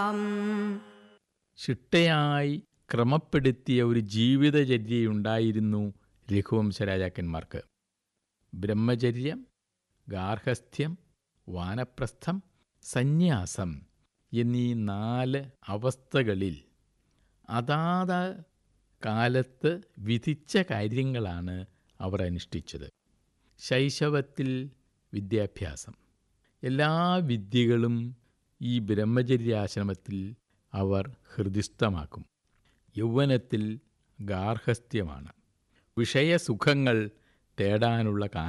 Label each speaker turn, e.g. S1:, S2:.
S1: ചിട്ടയായി ക്രമപ്പെടുത്തിയ ഒരു ജീവിതചര്യയുണ്ടായിരുന്നു രഘുവംശ രാജാക്കന്മാർക്ക് ബ്രഹ്മചര്യം ഗാർഹസ്ഥ്യം വാനപ്രസ്ഥം സന്യാസം എന്നീ നാല് അവസ്ഥകളിൽ അതാത് കാലത്ത് വിധിച്ച കാര്യങ്ങളാണ് അവർ അനുഷ്ഠിച്ചത് ശൈശവത്തിൽ വിദ്യാഭ്യാസം എല്ലാ വിദ്യകളും ഈ ബ്രഹ്മചര്യാശ്രമത്തിൽ അവർ ഹൃദിസ്ഥമാക്കും യൗവനത്തിൽ ഗാർഹസ്ഥ്യമാണ് വിഷയസുഖങ്ങൾ തേടാനുള്ള